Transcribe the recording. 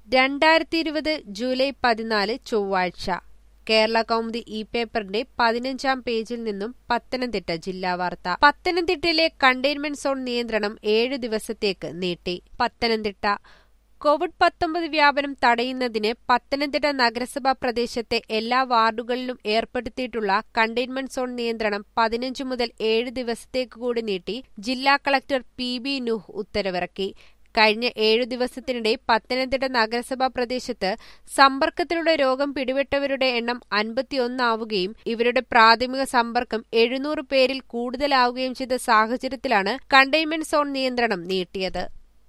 രണ്ടായിരത്തി ഇരുപത് ജൂലൈ പതിനാല് ചൊവ്വാഴ്ച കേരള കൗമുദി ഇ പേപ്പറിന്റെ പതിനഞ്ചാം പേജിൽ നിന്നും പത്തനംതിട്ട ജില്ലാ വാർത്ത പത്തനംതിട്ടയിലെ കണ്ടെയ്ൻമെന്റ് സോൺ നിയന്ത്രണം ഏഴു ദിവസത്തേക്ക് നീട്ടി പത്തനംതിട്ട കോവിഡ് പത്തൊമ്പത് വ്യാപനം തടയുന്നതിന് പത്തനംതിട്ട നഗരസഭാ പ്രദേശത്തെ എല്ലാ വാർഡുകളിലും ഏർപ്പെടുത്തിയിട്ടുള്ള കണ്ടെയ്ൻമെന്റ് സോൺ നിയന്ത്രണം പതിനഞ്ച് മുതൽ ഏഴ് ദിവസത്തേക്ക് കൂടി നീട്ടി ജില്ലാ കളക്ടർ പി ബി നൂഹ് ഉത്തരവിറക്കി കഴിഞ്ഞ ഏഴു ദിവസത്തിനിടെ പത്തനംതിട്ട നഗരസഭാ പ്രദേശത്ത് സമ്പർക്കത്തിലൂടെ രോഗം പിടിപെട്ടവരുടെ എണ്ണം അൻപത്തിയൊന്നാവുകയും ഇവരുടെ പ്രാഥമിക സമ്പർക്കം എഴുന്നൂറ് പേരിൽ കൂടുതലാവുകയും ചെയ്ത സാഹചര്യത്തിലാണ് കണ്ടെയ്ൻമെന്റ് സോൺ നിയന്ത്രണം നീട്ടിയത്